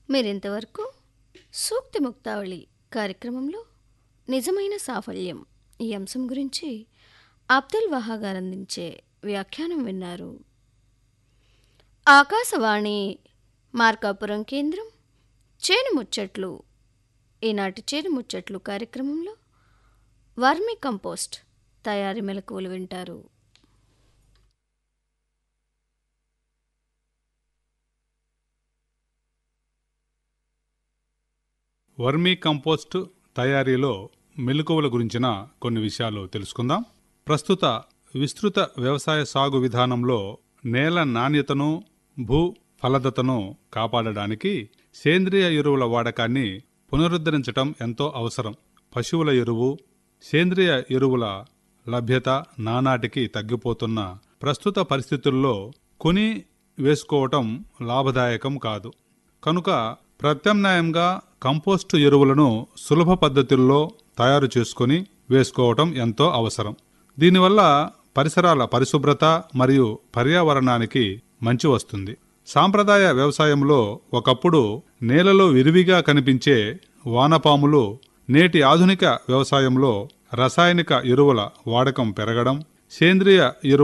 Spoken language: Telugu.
మీరింతవరకు సూక్తి ముక్తావళి కార్యక్రమంలో నిజమైన సాఫల్యం ఈ అంశం గురించి అబ్దుల్ వహా గారు అందించే వ్యాఖ్యానం విన్నారు ఆకాశవాణి మార్కాపురం కేంద్రం చేను ముచ్చట్లు ఈనాటి చేను ముచ్చట్లు కార్యక్రమంలో వర్మి కంపోస్ట్ తయారీ మెలకువలు వింటారు వర్మీ కంపోస్ట్ తయారీలో మెలకువల గురించిన కొన్ని విషయాలు తెలుసుకుందాం ప్రస్తుత విస్తృత వ్యవసాయ సాగు విధానంలో నేల నాణ్యతను భూ ఫలదతను కాపాడడానికి సేంద్రియ ఎరువుల వాడకాన్ని పునరుద్ధరించటం ఎంతో అవసరం పశువుల ఎరువు సేంద్రియ ఎరువుల లభ్యత నానాటికి తగ్గిపోతున్న ప్రస్తుత పరిస్థితుల్లో కొని వేసుకోవటం లాభదాయకం కాదు కనుక ప్రత్యామ్నాయంగా కంపోస్టు ఎరువులను సులభ పద్ధతుల్లో తయారు చేసుకొని వేసుకోవటం ఎంతో అవసరం దీనివల్ల పరిసరాల పరిశుభ్రత మరియు పర్యావరణానికి మంచి వస్తుంది సాంప్రదాయ వ్యవసాయంలో ఒకప్పుడు నేలలో విరివిగా కనిపించే వానపాములు నేటి ఆధునిక వ్యవసాయంలో రసాయనిక ఎరువుల వాడకం పెరగడం సేంద్రియ ఎరువు